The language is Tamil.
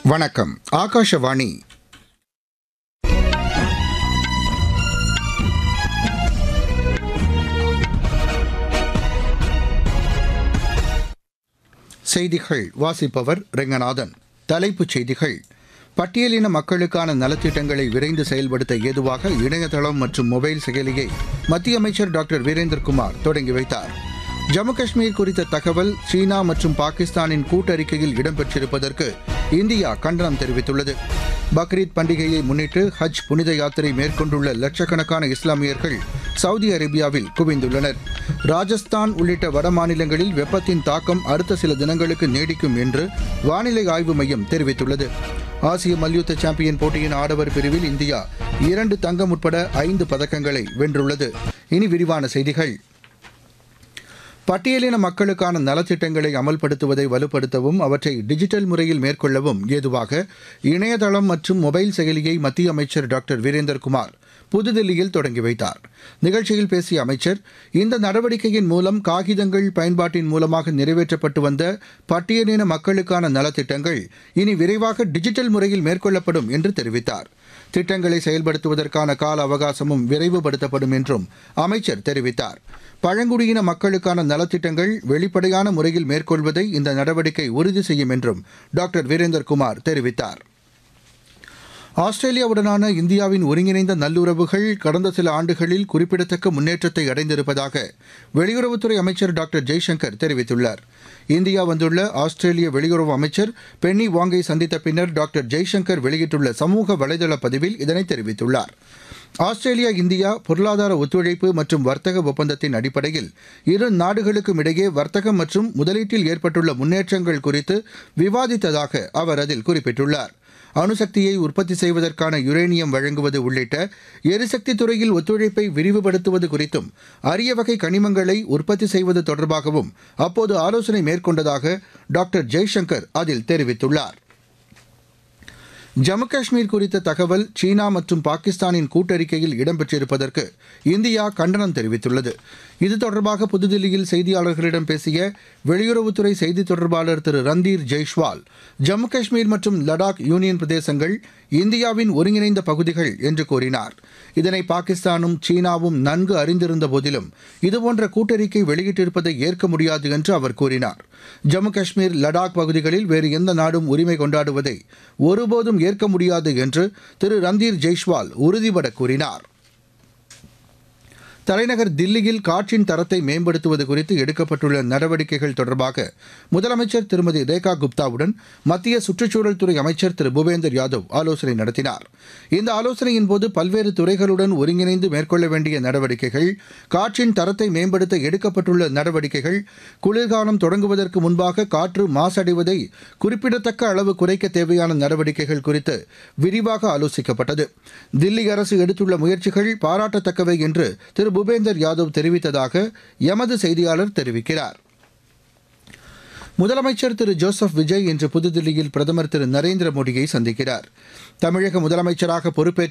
வணக்கம் ஆகாஷவாணி செய்திகள் வாசிப்பவர் ரெங்கநாதன் தலைப்புச் செய்திகள் பட்டியலின மக்களுக்கான நலத்திட்டங்களை விரைந்து செயல்படுத்த ஏதுவாக இணையதளம் மற்றும் மொபைல் செயலியை மத்திய அமைச்சர் டாக்டர் வீரேந்திரகுமார் தொடங்கி வைத்தார் ஜம்மு காஷ்மீர் குறித்த தகவல் சீனா மற்றும் பாகிஸ்தானின் கூட்டறிக்கையில் இடம்பெற்றிருப்பதற்கு இந்தியா கண்டனம் தெரிவித்துள்ளது பக்ரீத் பண்டிகையை முன்னிட்டு ஹஜ் புனித யாத்திரை மேற்கொண்டுள்ள லட்சக்கணக்கான இஸ்லாமியர்கள் சவுதி அரேபியாவில் குவிந்துள்ளனர் ராஜஸ்தான் உள்ளிட்ட வட மாநிலங்களில் வெப்பத்தின் தாக்கம் அடுத்த சில தினங்களுக்கு நீடிக்கும் என்று வானிலை ஆய்வு மையம் தெரிவித்துள்ளது ஆசிய மல்யுத்த சாம்பியன் போட்டியின் ஆடவர் பிரிவில் இந்தியா இரண்டு தங்கம் உட்பட ஐந்து பதக்கங்களை வென்றுள்ளது இனி விரிவான செய்திகள் பட்டியலின மக்களுக்கான நலத்திட்டங்களை அமல்படுத்துவதை வலுப்படுத்தவும் அவற்றை டிஜிட்டல் முறையில் மேற்கொள்ளவும் ஏதுவாக இணையதளம் மற்றும் மொபைல் செயலியை மத்திய அமைச்சர் டாக்டர் வீரேந்தர்குமார் புதுதில்லியில் தொடங்கி வைத்தார் நிகழ்ச்சியில் பேசிய அமைச்சர் இந்த நடவடிக்கையின் மூலம் காகிதங்கள் பயன்பாட்டின் மூலமாக நிறைவேற்றப்பட்டு வந்த பட்டியலின மக்களுக்கான நலத்திட்டங்கள் இனி விரைவாக டிஜிட்டல் முறையில் மேற்கொள்ளப்படும் என்று தெரிவித்தார் திட்டங்களை செயல்படுத்துவதற்கான கால அவகாசமும் விரைவுபடுத்தப்படும் என்றும் அமைச்சர் தெரிவித்தார் பழங்குடியின மக்களுக்கான நலத்திட்டங்கள் வெளிப்படையான முறையில் மேற்கொள்வதை இந்த நடவடிக்கை உறுதி செய்யும் என்றும் டாக்டர் வீரேந்தர்குமார் தெரிவித்தார் ஆஸ்திரேலியாவுடனான இந்தியாவின் ஒருங்கிணைந்த நல்லுறவுகள் கடந்த சில ஆண்டுகளில் குறிப்பிடத்தக்க முன்னேற்றத்தை அடைந்திருப்பதாக வெளியுறவுத்துறை அமைச்சர் டாக்டர் ஜெய்சங்கர் தெரிவித்துள்ளார் இந்தியா வந்துள்ள ஆஸ்திரேலிய வெளியுறவு அமைச்சர் பென்னி வாங்கை சந்தித்த பின்னர் டாக்டர் ஜெய்சங்கர் வெளியிட்டுள்ள சமூக வலைதள பதிவில் இதனை தெரிவித்துள்ளார் ஆஸ்திரேலியா இந்தியா பொருளாதார ஒத்துழைப்பு மற்றும் வர்த்தக ஒப்பந்தத்தின் அடிப்படையில் இரு நாடுகளுக்கும் இடையே வர்த்தகம் மற்றும் முதலீட்டில் ஏற்பட்டுள்ள முன்னேற்றங்கள் குறித்து விவாதித்ததாக அவர் அதில் குறிப்பிட்டுள்ளார் அணுசக்தியை உற்பத்தி செய்வதற்கான யுரேனியம் வழங்குவது உள்ளிட்ட எரிசக்தி துறையில் ஒத்துழைப்பை விரிவுபடுத்துவது குறித்தும் அரிய வகை கனிமங்களை உற்பத்தி செய்வது தொடர்பாகவும் அப்போது ஆலோசனை மேற்கொண்டதாக டாக்டர் ஜெய்சங்கர் அதில் தெரிவித்துள்ளார் ஜம்மு காஷ்மீர் குறித்த தகவல் சீனா மற்றும் பாகிஸ்தானின் கூட்டறிக்கையில் இடம்பெற்றிருப்பதற்கு இந்தியா கண்டனம் தெரிவித்துள்ளது இது தொடர்பாக புதுதில்லியில் செய்தியாளர்களிடம் பேசிய வெளியுறவுத்துறை செய்தித் தொடர்பாளர் திரு ரந்தீர் ஜெய்ஷ்வால் ஜம்மு காஷ்மீர் மற்றும் லடாக் யூனியன் பிரதேசங்கள் இந்தியாவின் ஒருங்கிணைந்த பகுதிகள் என்று கூறினார் இதனை பாகிஸ்தானும் சீனாவும் நன்கு அறிந்திருந்த போதிலும் இதுபோன்ற கூட்டறிக்கை வெளியிட்டிருப்பதை ஏற்க முடியாது என்று அவர் கூறினார் ஜம்மு காஷ்மீர் லடாக் பகுதிகளில் வேறு எந்த நாடும் உரிமை கொண்டாடுவதை ஒருபோதும் ஏற்க முடியாது என்று திரு ரந்தீர் ஜெய்ஷ்வால் உறுதிபட கூறினார் தலைநகர் தில்லியில் காற்றின் தரத்தை மேம்படுத்துவது குறித்து எடுக்கப்பட்டுள்ள நடவடிக்கைகள் தொடர்பாக முதலமைச்சர் திருமதி ரேகா குப்தாவுடன் மத்திய சுற்றுச்சூழல் துறை அமைச்சர் திரு பூபேந்தர் யாதவ் ஆலோசனை நடத்தினார் இந்த ஆலோசனையின் போது பல்வேறு துறைகளுடன் ஒருங்கிணைந்து மேற்கொள்ள வேண்டிய நடவடிக்கைகள் காற்றின் தரத்தை மேம்படுத்த எடுக்கப்பட்டுள்ள நடவடிக்கைகள் குளிர்காலம் தொடங்குவதற்கு முன்பாக காற்று மாசடைவதை குறிப்பிடத்தக்க அளவு குறைக்க தேவையான நடவடிக்கைகள் குறித்து விரிவாக ஆலோசிக்கப்பட்டது தில்லி அரசு எடுத்துள்ள முயற்சிகள் பாராட்டத்தக்கவை என்று திரு பூபேந்தர் யாதவ் தெரிவித்ததாக எமது செய்தியாளர் தெரிவிக்கிறார் முதலமைச்சர் திரு ஜோசப் விஜய் இன்று புதுதில்லியில் பிரதமர் திரு நரேந்திர மோடியை சந்திக்கிறார் தமிழக முதலமைச்சராக பொறுப்பேற்ற